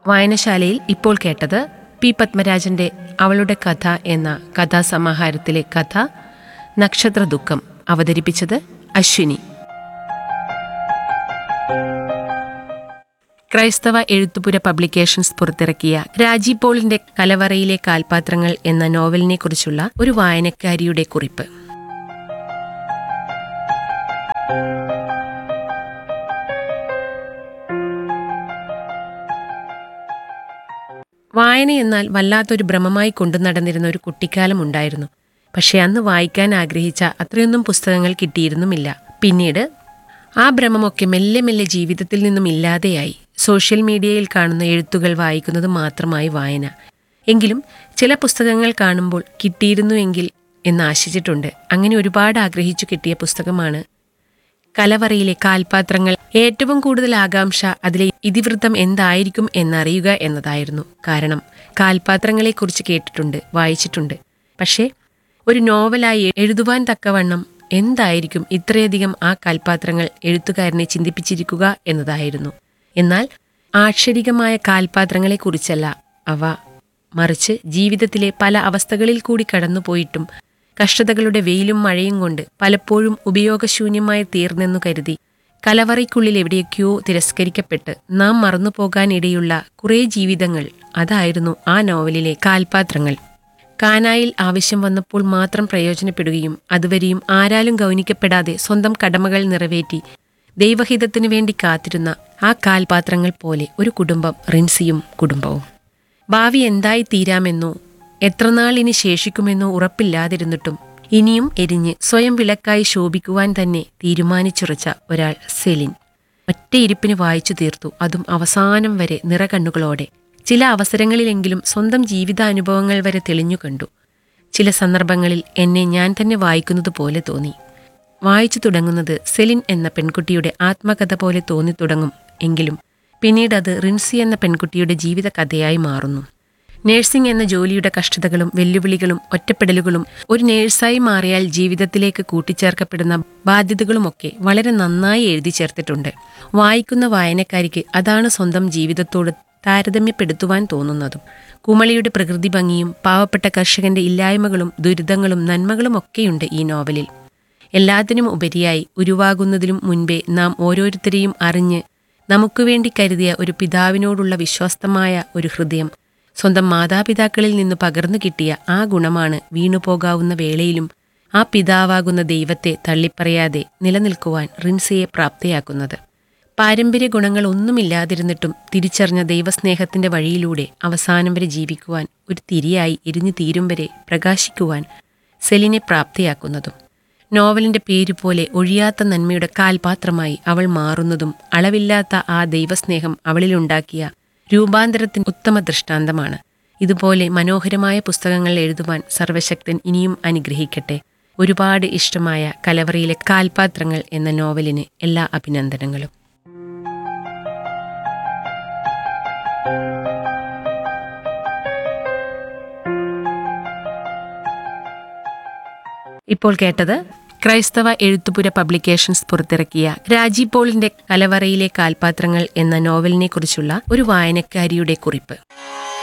വായനശാലയിൽ ഇപ്പോൾ കേട്ടത് പി പത്മരാജന്റെ അവളുടെ കഥ എന്ന കഥാസമാഹാരത്തിലെ കഥ നക്ഷത്ര ദുഃഖം അവതരിപ്പിച്ചത് അശ്വിനി ക്രൈസ്തവ എഴുത്തുപുര പബ്ലിക്കേഷൻസ് പുറത്തിറക്കിയ രാജി പോളിന്റെ കലവറയിലെ കാൽപാത്രങ്ങൾ എന്ന നോവലിനെ കുറിച്ചുള്ള ഒരു വായനക്കാരിയുടെ കുറിപ്പ് വായന എന്നാൽ വല്ലാത്തൊരു ഭ്രമമായി കൊണ്ടു നടന്നിരുന്ന ഒരു കുട്ടിക്കാലം ഉണ്ടായിരുന്നു പക്ഷെ അന്ന് വായിക്കാൻ ആഗ്രഹിച്ച അത്രയൊന്നും പുസ്തകങ്ങൾ കിട്ടിയിരുന്നുമില്ല പിന്നീട് ആ ഭ്രമമൊക്കെ മെല്ലെ മെല്ലെ ജീവിതത്തിൽ നിന്നും ഇല്ലാതെയായി സോഷ്യൽ മീഡിയയിൽ കാണുന്ന എഴുത്തുകൾ വായിക്കുന്നത് മാത്രമായി വായന എങ്കിലും ചില പുസ്തകങ്ങൾ കാണുമ്പോൾ കിട്ടിയിരുന്നുവെങ്കിൽ എന്ന് ആശിച്ചിട്ടുണ്ട് അങ്ങനെ ഒരുപാട് ആഗ്രഹിച്ചു കിട്ടിയ പുസ്തകമാണ് കലവറയിലെ കാൽപാത്രങ്ങൾ ഏറ്റവും കൂടുതൽ ആകാംക്ഷ അതിലെ ഇതിവൃത്തം എന്തായിരിക്കും എന്നറിയുക എന്നതായിരുന്നു കാരണം കാൽപാത്രങ്ങളെക്കുറിച്ച് കേട്ടിട്ടുണ്ട് വായിച്ചിട്ടുണ്ട് പക്ഷേ ഒരു നോവലായി എഴുതുവാൻ തക്കവണ്ണം എന്തായിരിക്കും ഇത്രയധികം ആ കാൽപാത്രങ്ങൾ എഴുത്തുകാരനെ ചിന്തിപ്പിച്ചിരിക്കുക എന്നതായിരുന്നു എന്നാൽ ആക്ഷരികമായ കാൽപാത്രങ്ങളെക്കുറിച്ചല്ല അവ മറിച്ച് ജീവിതത്തിലെ പല അവസ്ഥകളിൽ കൂടി കടന്നുപോയിട്ടും കഷ്ടതകളുടെ വെയിലും മഴയും കൊണ്ട് പലപ്പോഴും ഉപയോഗശൂന്യമായി തീർന്നെന്നു കരുതി കലവറയ്ക്കുള്ളിൽ എവിടെയൊക്കെയോ തിരസ്കരിക്കപ്പെട്ട് നാം മറന്നുപോകാനിടയുള്ള കുറേ ജീവിതങ്ങൾ അതായിരുന്നു ആ നോവലിലെ കാൽപാത്രങ്ങൾ കാനായിൽ ആവശ്യം വന്നപ്പോൾ മാത്രം പ്രയോജനപ്പെടുകയും അതുവരെയും ആരാലും ഗൗനിക്കപ്പെടാതെ സ്വന്തം കടമകൾ നിറവേറ്റി ദൈവഹിതത്തിനു വേണ്ടി കാത്തിരുന്ന ആ കാൽപാത്രങ്ങൾ പോലെ ഒരു കുടുംബം റിൻസിയും കുടുംബവും ഭാവി എന്തായി തീരാമെന്നോ എത്രനാൾ ഇനി ശേഷിക്കുമെന്നോ ഉറപ്പില്ലാതിരുന്നിട്ടും ഇനിയും എരിഞ്ഞ് സ്വയം വിളക്കായി ശോഭിക്കുവാൻ തന്നെ തീരുമാനിച്ചുറച്ച ഒരാൾ സെലിൻ ഒറ്റയിരിപ്പിന് വായിച്ചു തീർത്തു അതും അവസാനം വരെ നിറകണ്ണുകളോടെ ചില അവസരങ്ങളിലെങ്കിലും സ്വന്തം ജീവിതാനുഭവങ്ങൾ വരെ തെളിഞ്ഞു കണ്ടു ചില സന്ദർഭങ്ങളിൽ എന്നെ ഞാൻ തന്നെ വായിക്കുന്നത് പോലെ തോന്നി വായിച്ചു തുടങ്ങുന്നത് സെലിൻ എന്ന പെൺകുട്ടിയുടെ ആത്മകഥ പോലെ തോന്നി തുടങ്ങും എങ്കിലും പിന്നീട് അത് റിൻസി എന്ന പെൺകുട്ടിയുടെ ജീവിത കഥയായി മാറുന്നു നേഴ്സിംഗ് എന്ന ജോലിയുടെ കഷ്ടതകളും വെല്ലുവിളികളും ഒറ്റപ്പെടലുകളും ഒരു നേഴ്സായി മാറിയാൽ ജീവിതത്തിലേക്ക് കൂട്ടിച്ചേർക്കപ്പെടുന്ന ബാധ്യതകളുമൊക്കെ വളരെ നന്നായി എഴുതി ചേർത്തിട്ടുണ്ട് വായിക്കുന്ന വായനക്കാരിക്ക് അതാണ് സ്വന്തം ജീവിതത്തോട് താരതമ്യപ്പെടുത്തുവാൻ തോന്നുന്നതും കുമളിയുടെ പ്രകൃതി ഭംഗിയും പാവപ്പെട്ട കർഷകന്റെ ഇല്ലായ്മകളും ദുരിതങ്ങളും നന്മകളും ഒക്കെയുണ്ട് ഈ നോവലിൽ എല്ലാത്തിനും ഉപരിയായി ഉരുവാകുന്നതിലും മുൻപേ നാം ഓരോരുത്തരെയും അറിഞ്ഞ് നമുക്ക് വേണ്ടി കരുതിയ ഒരു പിതാവിനോടുള്ള വിശ്വസ്തമായ ഒരു ഹൃദയം സ്വന്തം മാതാപിതാക്കളിൽ നിന്ന് പകർന്നു കിട്ടിയ ആ ഗുണമാണ് വീണുപോകാവുന്ന വേളയിലും ആ പിതാവാകുന്ന ദൈവത്തെ തള്ളിപ്പറയാതെ നിലനിൽക്കുവാൻ റിൻസിയെ പ്രാപ്തയാക്കുന്നത് പാരമ്പര്യ ഗുണങ്ങൾ ഒന്നുമില്ലാതിരുന്നിട്ടും തിരിച്ചറിഞ്ഞ ദൈവസ്നേഹത്തിന്റെ വഴിയിലൂടെ അവസാനം വരെ ജീവിക്കുവാൻ ഒരു തിരിയായി എരിഞ്ഞു തീരും വരെ പ്രകാശിക്കുവാൻ സെലിനെ പ്രാപ്തയാക്കുന്നതും നോവലിന്റെ പേരുപോലെ ഒഴിയാത്ത നന്മയുടെ കാൽപാത്രമായി അവൾ മാറുന്നതും അളവില്ലാത്ത ആ ദൈവസ്നേഹം അവളിലുണ്ടാക്കിയ രൂപാന്തരത്തിന് ഉത്തമ ദൃഷ്ടാന്തമാണ് ഇതുപോലെ മനോഹരമായ പുസ്തകങ്ങൾ എഴുതുവാൻ സർവശക്തൻ ഇനിയും അനുഗ്രഹിക്കട്ടെ ഒരുപാട് ഇഷ്ടമായ കലവറയിലെ കാൽപാത്രങ്ങൾ എന്ന നോവലിന് എല്ലാ അഭിനന്ദനങ്ങളും ഇപ്പോൾ കേട്ടത് ക്രൈസ്തവ എഴുത്തുപുര പബ്ലിക്കേഷൻസ് പുറത്തിറക്കിയ രാജി പോളിന്റെ കലവറയിലെ കാൽപാത്രങ്ങൾ എന്ന നോവലിനെ കുറിച്ചുള്ള ഒരു വായനക്കാരിയുടെ കുറിപ്പ്